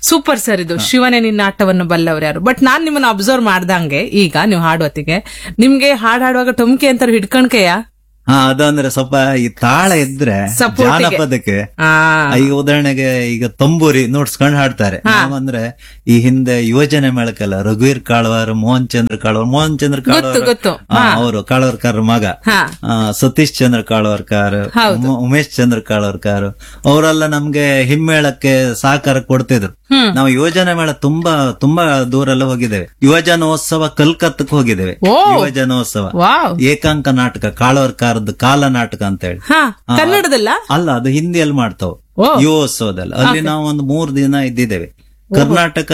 Super sir ಇದು ಶಿವನೇ ನಿನ್ನ ಆಟವನ್ನು ಬಲ್ಲವ್ರು ಯಾರು ಬಟ್ ನಾನ್ ನಿಮ್ಮನ್ನ ಅಬ್ಸರ್ವ್ ಮಾಡ್ದಂಗೆ ಈಗ ನೀವು ಹಾಡುವತ್ತಿಗೆ ನಿಮ್ಗೆ ಹಾಡ್ ಹಾಡುವಾಗ ಟೊಮ್ಕೆ ಅಂತಾರೆ ಹಿಡ್ಕಣ್ಕೆಯ ಹಾ ಅದಂದ್ರೆ ಸ್ವಲ್ಪ ಈ ತಾಳ ಇದ್ರೆ Support ಗೆ. ಜಾನಪದಕ್ಕೆ ಆ ಈಗ ಉದಾಹರಣೆಗೆ ಈಗ ತಂಬೂರಿ ನೋಡ್ಸ್ಕೊಂಡ್ ಹಾಡ್ತಾರೆ ನಾವಂದ್ರೆ ಈ ಹಿಂದೆ ಯುವಜನೆ ಮೇಳಕ್ಕೆಲ್ಲ ರಘುವೀರ್ ಕಾಳ್ವಾರ್ ಮೋಹನ್ ಚಂದ್ರ ಕಾಳ್ವಾರ್ ಮೋಹನ್ ಚಂದ್ರ ಗೊತ್ತು, ಗೊತ್ತು. ಅವರು ಕಾಳ್ವಾರ್ಕರ್ ಮಗ ಹಾ ಆ, ಸತೀಶ್ ಚಂದ್ರ ಕಾಳ್ವಾರ್ಕರ್ ಹೌದು. ಉಮ- ಉಮೇಶ್ ಚಂದ್ರ ಕಾಳ್ವಾರ್ಕರ್ ಅವರೆಲ್ಲ ನಮ್ಗೆ ಹಿಮ್ಮೇಳಕ್ಕೆ ಸಹಕಾರ ಕೊಡ್ತಿದ್ರು ಹ್ಮ್. ನಾವು ಯುವಜನ ಮೇಳ ತುಂಬಾ ತುಂಬಾ ದೂರ ಎಲ್ಲ ಹೋಗಿದ್ದೇವೆ ಯುವಜನೋತ್ಸವ ಕಲ್ಕತ್ತಕ್ಕೆ ಹೋಗಿದ್ದೇವೆ ಓ. ಯುವಜನೋತ್ಸವ ವಾವ್ ಏಕಾಂಕ ನಾಟಕ ಕಾಳವರ್ಕಾರದ್ದು ಕಾಲ ನಾಟಕ ಅಂತ ಹೇಳಿ ಹಾ ಕನ್ನಡದಲ್ಲ ಅಲ್ಲ ಅದು ಹಿಂದಿಯಲ್ಲಿ ಮಾಡ್ತಾವ್ ಓ. ಯುವೋತ್ಸವದಲ್ಲಿ ಅಲ್ಲಿ ನಾವು ಒಂದು ಮೂರು ದಿನ ಇದ್ದಿದ್ದೇವೆ ಕರ್ನಾಟಕ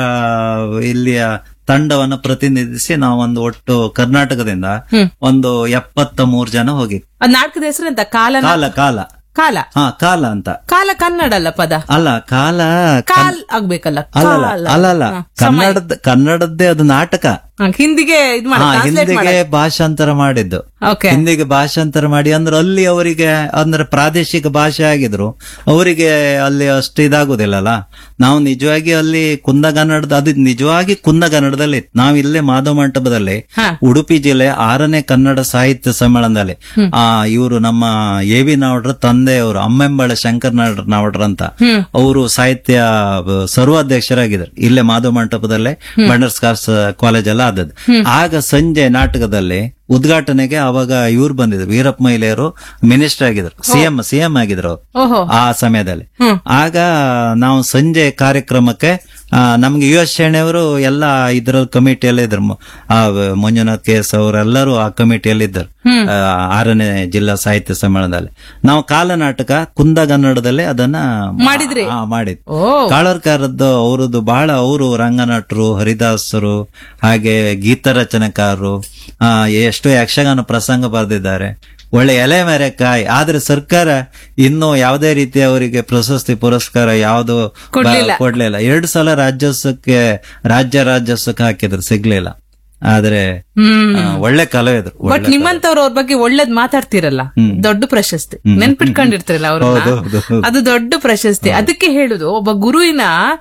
ಇಲ್ಲಿಯ ತಂಡವನ್ನ ಪ್ರತಿನಿಧಿಸಿ ನಾವೊಂದು ಒಟ್ಟು ಕರ್ನಾಟಕದಿಂದ ಹ್ಮ್. ಒಂದು ಎಪ್ಪತ್ತ ಮೂರು ಜನ ಹೋಗಿ ಅದ್ ನಾಟಕದ ಹೆಸರೆಂತ ಕಾಲ ಕಾಲ ಕಾಲ ಕಾಲ ಹಾ ಕಾಲ ಅಂತ ಕಾಲ ಕನ್ನಡ ಅಲ್ಲ ಪದ ಅಲ್ಲ ಕಾಲ ಕಾಲ್ ಆಗ್ಬೇಕಲ್ಲ ಅಲ್ಲಲ್ಲ ಕಾಲ. ಅಲ್ಲಲ್ಲ ಹಾ, ಕನ್ನಡದ ಕನ್ನಡದ್ದೇ ಅದು ನಾಟಕ ಹಾ, ಹಿಂದಿಗೆ ಇದ್ ಮಾಡಿ ಹಾ ಟ್ರಾನ್ಸ್ಲೇಟ್ ಹಿಂದಿಗೆ ಮಾಡಿ ಭಾಷಾಂತರ ಮಾಡಿದ್ದು ಓಕೆ ಹಿಂದಿಗೆ ಭಾಷಾಂತರ ಮಾಡಿ ಅಂದ್ರೆ ಅಲ್ಲಿ ಅವರಿಗೆ ಅಂದ್ರೆ ಪ್ರಾದೇಶಿಕ ಭಾಷೆ ಆಗಿದ್ರು ಅವರಿಗೆ ಅಲ್ಲಿ ಅಷ್ಟು ಇದಾಗುದಿಲ್ಲಲ್ಲ ನಾವು ನಿಜವಾಗಿ ಅಲ್ಲಿ ಕುಂದಗನ್ನಡದ ಅದು ನಿಜವಾಗಿ ಕುಂದಗನ್ನಡದಲ್ಲಿ ಇತ್ತು. ನಾವು ಇಲ್ಲೇ ಮಾಧವ ಮಂಟಪದಲ್ಲಿ ಹಾ. ಉಡುಪಿ ಜಿಲ್ಲೆ ಆರನೇ ಕನ್ನಡ ಸಾಹಿತ್ಯ ಸಮ್ಮೇಳನದಲ್ಲಿ ಆ ಇವರು ನಮ್ಮ ಎ ವಿ ನಾವಡ್ರ ತಂದೆಯವರು ಅಮ್ಮೆಂಬಳ ಶಂಕರ್ ನಾಡ್- ನಾವಡ್ರ ಅಂತ ಹ್ಮ್. ಅವರು ಸಾಹಿತ್ಯ ಬ- ಸರ್ವಾಧ್ಯಕ್ಷರಾಗಿದ್ದಾರೆ ಇಲ್ಲೇ ಮಾಧವ ಮಂಟಪದಲ್ಲೇ ಬಂಡರ್ಸ್ ಕಾರ್ಸ್ ಕಾಲೇಜ್ ಎಲ್ಲ ಆದದ್ದು ಆಗ ಸಂಜೆ ನಾಟಕದಲ್ಲಿ ಉದ್ಘಾಟನೆಗೆ ಅವಾಗ ಇವ್ರು ಬಂದಿದ್ರು ವೀರಪ್ಪ ಮಹಿಳೆಯರು ಮಿನಿಸ್ಟರ್ ಆಗಿದ್ರು ಸಿಎಂ ಸಿಎಂ ಆಗಿದ್ರು ಅವ್ರು ಓಹೋ ಆ ಸಮಯದಲ್ಲಿ ಹ್ಮ್. ಆಗ ನಾವು ಸಂಜೆ ಕಾರ್ಯಕ್ರಮಕ್ಕೆ ಆ, ನಮ್ಗೆ ಯು ಎಸ್ ಶೆಣೆಯವರು ಎಲ್ಲ ಇದ್ರ ಕಮಿಟಿಯಲ್ಲಿ ಇದ್ರು ಮ- ಆ, ಮಂಜುನಾಥ್ ಕೆ ಎಸ್ ಅವರೆಲ್ಲರೂ ಆ ಕಮಿಟಿಯಲ್ಲಿ ಇದ್ದರು ಆ, ಆರನೇ ಜಿಲ್ಲಾ ಸಾಹಿತ್ಯ ಸಮ್ಮೇಳನದಲ್ಲಿ ನಾವು ಕಾಲನಾಟಕ ಕುಂದಗನ್ನಡದಲ್ಲಿ ಅದನ್ನ ಮಾಡಿದ್ರಿ? ಆ, ಮಾಡಿದ್ ಓ ಕಾಳರ್ಕಾರದ್ದು ಅವರದ್ದು ಬಹಳ ಅವರು ರಂಗನಟರು ಹರಿದಾಸರು ಹಾಗೆ ಗೀತ ರಚನೆಕಾರರು ಆ, ಎಷ್ಟೋ ಯಕ್ಷಗಾನ ಪ್ರಸಂಗ ಬರೆದಿದ್ದಾರೆ ಒಳ್ಳೆ ಎಲೆ ಮೇರೆ ಕಾಯಿ ಆದ್ರೆ ಸರ್ಕಾರ ಇನ್ನೂ ಯಾವುದೇ ರೀತಿ ಅವರಿಗೆ ಪ್ರಶಸ್ತಿ ಪುರಸ್ಕಾರ ಯಾವುದು ಕೊಡ್ಲಿಲ್ಲ. ಕೊಡ್ಲಿಲ್ಲ ಎರಡು ಸಲ ರಾಜ್ಯೋತ್ಸವಕ್ಕೆ ರಾಜ್ಯ ರಾಜ್ಯೋತ್ಸವಕ್ಕೆ ಹಾಕಿದ್ರು ಸಿಗ್ಲಿಲ್ಲ ಆದ್ರೆ ಹ್ಮ್ ಆ, ಒಳ್ಳೆ ಕಲಾವಿದ್ರು ಬಟ್ ಒಳ್ಳೆ ನಿಮ್ಮಂತವ್ರ ಅವ್ರ ಬಗ್ಗೆ ಒಳ್ಳೇದ್ ಮಾತಾಡ್ತಿರಲ್ಲ ದೊಡ್ಡ ಪ್ರಶಸ್ತಿ ನೆನ್ಪಿಟ್ಕೊಂಡಿರ್ತಿರಲ್ಲ ಹೌದು, ಅವ್ರನ್ನ ಹೌದು, ಹೌದು. ಅದು ದೊಡ್ಡ ಪ್ರಶಸ್ತಿ ಅದಕ್ಕೆ ಹೇಳುದು ಒಬ್ಬ ಗುರುವಿನ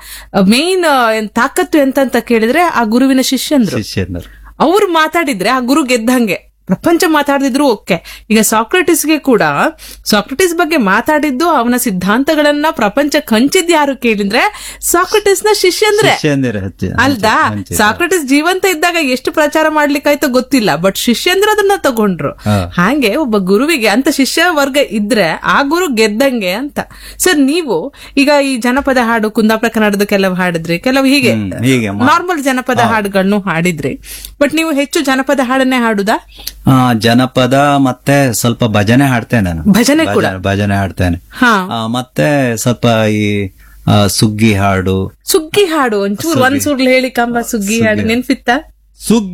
ಮೇನ್ ತಾಕತ್ತು ಎಂತ ಅಂತ ಕೇಳಿದ್ರೆ ಆ ಗುರುವಿನ ಶಿಷ್ಯಂದ್ರು ಶಿಷ್ಯಂದರು ಅವ್ರು ಮಾತಾಡಿದ್ರೆ ಆ ಗುರು ಗೆದ್ದಂಗೆ ಪ್ರಪಂಚ ಮಾತಾಡಿದ್ರು ಓಕೆ ಈಗ ಸಾಕ್ರೆಟಿಸ್ಗೆ ಕೂಡ ಸಾಕ್ರೆಟಿಸ್ ಬಗ್ಗೆ ಮಾತಾಡಿದ್ದು ಅವನ ಸಿದ್ಧಾಂತಗಳನ್ನ ಪ್ರಪಂಚ ಹಂಚಿದ್ ಯಾರು ಕೇಳಿದ್ರೆ ಸಾಕ್ರೆಟಿಸ್ ನ ಶಿಷ್ಯಂದ್ರೆ ಶಿಷ್ಯಂದಿರ ಹಚ್ಚಿ ಅಲ್ದಾ ಹಂಚಿ- ಸಾಕ್ರೆಟಿಸ್ ಜೀವಂತ ಇದ್ದಾಗ ಎಷ್ಟು ಪ್ರಚಾರ ಮಾಡ್ಲಿಕ್ಕಾಯ್ತೋ ಗೊತ್ತಿಲ್ಲ ಬಟ್ ಶಿಷ್ಯಂದ್ರ ಅದನ್ನ ತಗೊಂಡ್ರು ಹಾ. ಹಾಗೆ ಒಬ್ಬ ಗುರುವಿಗೆ ಅಂತ ಶಿಷ್ಯ ವರ್ಗ ಇದ್ರೆ ಆ ಗುರು ಗೆದ್ದಂಗೆ ಅಂತ ಸರ್ ನೀವು ಈಗ ಈ ಜನಪದ ಹಾಡು ಕುಂದಾಪುರ ಕನ್ನಡದ ಕೆಲವು ಹಾಡಿದ್ರಿ ಕೆಲವು ಹೀಗೆ ಹ್ಮ್, ಹೀಗೆ ಮಾ- ನಾರ್ಮಲ್ ಜನಪದ ಹಾಡುಗಳನ್ನು ಹಾಡಿದ್ರಿ ಬಟ್ ನೀವು ಹೆಚ್ಚು ಜನಪದ ಹಾಡನ್ನೇ ಹಾಡುದಾ ಆ, ಜನಪದ ಮತ್ತೆ ಸ್ವಲ್ಪ ಭಜನೆ ಹಾಡ್ತೇನೆ ನಾನು ಭಜನೆ ಕೂಡ ಭಜನೆ- ಭಜನೆ ಹಾಡ್ತೇನೆ ಹಾ ಆ, ಮತ್ತೆ ಸ್ವಲ್ಪ ಈ ಆ, ಸುಗ್ಗಿ ಹಾಡು ಸುಗ್ಗಿ ಹಾಡು ಒಂಚೂರು ಒಂದ್ ಸುರ್ಲು ಹೇಳಿ ಕಂಬ ಸುಗ್ಗಿ ಹಾಡು ನೆನ್ಪಿತ್ತ ಸುಗ್ಗಿ